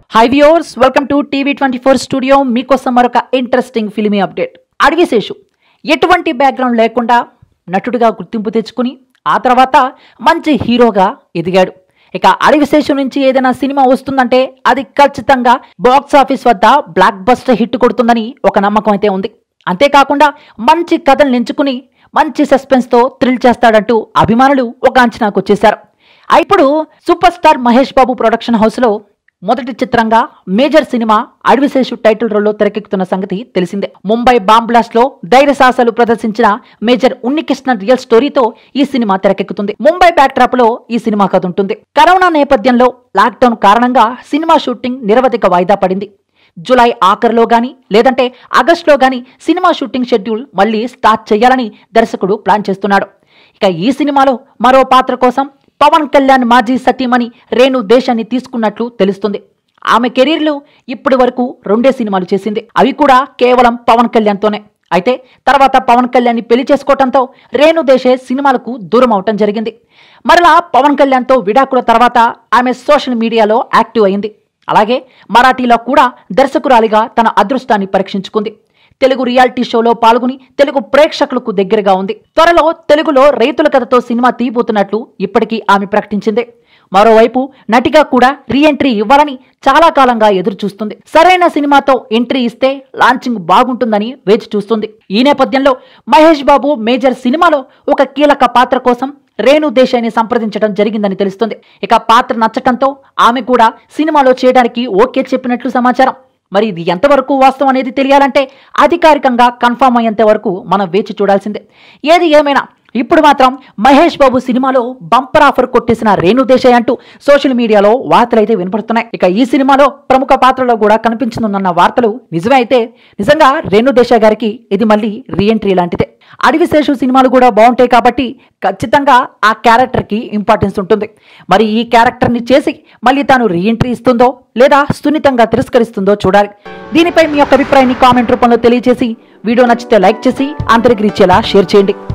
high viewers welcome to TV twenty four studio మీకోసం మరొక interesting filmy update Adivi Sesh ఎటువంటి background లేకుండా నటుడిగా గుర్తింపు తెచ్చుకుని ఆ తర్వాత మంచి హీరోగా ఎదిగాడు ఇక అడవిశేషు నుంచి ఏదైనా సినిమా వస్తుందంటే అది ఖచ్చితంగా బాక్స్ ఆఫీస్ వద్ద బ్లాక్ బస్టర్ హిట్ కొడుతుందని ఒక నమ్మకం అయితే ఉంది అంతేకాకుండా మంచి కథలు ఎంచుకుని మంచి సస్పెన్స్తో థ్రిల్ చేస్తాడంటూ అభిమానులు ఒక అంచనాకు వచ్చేశారు ఇప్పుడు super star Mahesh Babu production హౌస్లో మొదటి చిత్రంగా మేజర్ సినిమా అడవిశేషు టైటిల్ రోల్లో తెరకెక్కుతున్న సంగతి తెలిసిందే ముంబై బాంబ్ బ్లాస్ట్ లో ధైర్య సాహసాలు ప్రదర్శించిన మేజర్ ఉన్నికృష్ణ రియల్ స్టోరీతో ఈ సినిమా తెరకెక్కుతుంది ముంబై బ్యాక్డ్రాప్ లో ఈ సినిమా కథ ఉంటుంది కరోనా నేపథ్యంలో లాక్డౌన్ కారణంగా సినిమా షూటింగ్ నిరవధిక వాయిదా పడింది జూలై ఆఖరిలో గాని లేదంటే ఆగస్టులో గాని సినిమా షూటింగ్ షెడ్యూల్ మళ్ళీ స్టార్ట్ చేయాలని దర్శకుడు ప్లాన్ చేస్తున్నాడు ఇక ఈ సినిమాలో మరో పాత్ర కోసం పవన్ కళ్యాణ్ మాజీ సతీమణి రేణు దేశాన్ని తీసుకున్నట్లు తెలుస్తుంది ఆమె కెరీర్లో ఇప్పటి వరకు రెండే సినిమాలు చేసింది అవి కూడా కేవలం పవన్ కళ్యాణ్తోనే అయితే తర్వాత పవన్ కళ్యాణ్ని పెళ్లి చేసుకోవడంతో రేణు దేశే సినిమాలకు దూరం అవటం జరిగింది మరలా పవన్ కళ్యాణ్తో విడాకుల తర్వాత ఆమె సోషల్ మీడియాలో యాక్టివ్ అయింది అలాగే మరాఠీలో కూడా దర్శకురాలిగా తన అదృష్టాన్ని పరీక్షించుకుంది తెలుగు రియాలిటీ షోలో పాల్గొని తెలుగు ప్రేక్షకులకు దగ్గరగా ఉంది త్వరలో తెలుగులో రైతుల కథతో సినిమా తీయబోతున్నట్లు ఇప్పటికీ ఆమె ప్రకటించింది మరోవైపు నటిగా కూడా రీ ఎంట్రీ ఇవ్వాలని చాలా కాలంగా ఎదురు చూస్తుంది సరైన సినిమాతో ఎంట్రీ ఇస్తే లాంచింగ్ బాగుంటుందని వేచి చూస్తుంది ఈ నేపథ్యంలో మహేష్ బాబు మేజర్ సినిమాలో ఒక కీలక పాత్ర కోసం రేణు దేశాయిని సంప్రదించడం జరిగిందని తెలుస్తుంది ఇక పాత్ర నచ్చటంతో ఆమె కూడా సినిమాలో చేయడానికి ఓకే చెప్పినట్లు సమాచారం మరి ఇది ఎంతవరకు వాస్తవం అనేది తెలియాలంటే అధికారికంగా కన్ఫామ్ అయ్యేంత వరకు మనం వేచి చూడాల్సిందే ఏది ఏమైనా ఇప్పుడు మాత్రం మహేష్ బాబు సినిమాలో బంపర్ ఆఫర్ కొట్టేసిన రేణు దేశాయ్ అంటూ సోషల్ మీడియాలో వార్తలు అయితే వినపడుతున్నాయి ఇక ఈ సినిమాలో ప్రముఖ పాత్రలో కూడా కనిపించనున్న వార్తలు నిజమే అయితే నిజంగా రేణు దేశాయ్ గారికి ఇది మళ్ళీ రీఎంట్రీ లాంటిదే అడవిశేషు సినిమాలు కూడా బాగుంటాయి కాబట్టి ఖచ్చితంగా ఆ క్యారెక్టర్కి ఇంపార్టెన్స్ ఉంటుంది మరి ఈ క్యారెక్టర్ని చేసి మళ్ళీ తాను రీఎంట్రీ ఇస్తుందో లేదా సున్నితంగా తిరస్కరిస్తుందో చూడాలి దీనిపై మీ యొక్క అభిప్రాయాన్ని కామెంట్ రూపంలో తెలియజేసి వీడియో నచ్చితే లైక్ చేసి అందరికి రీచేలా షేర్ చేయండి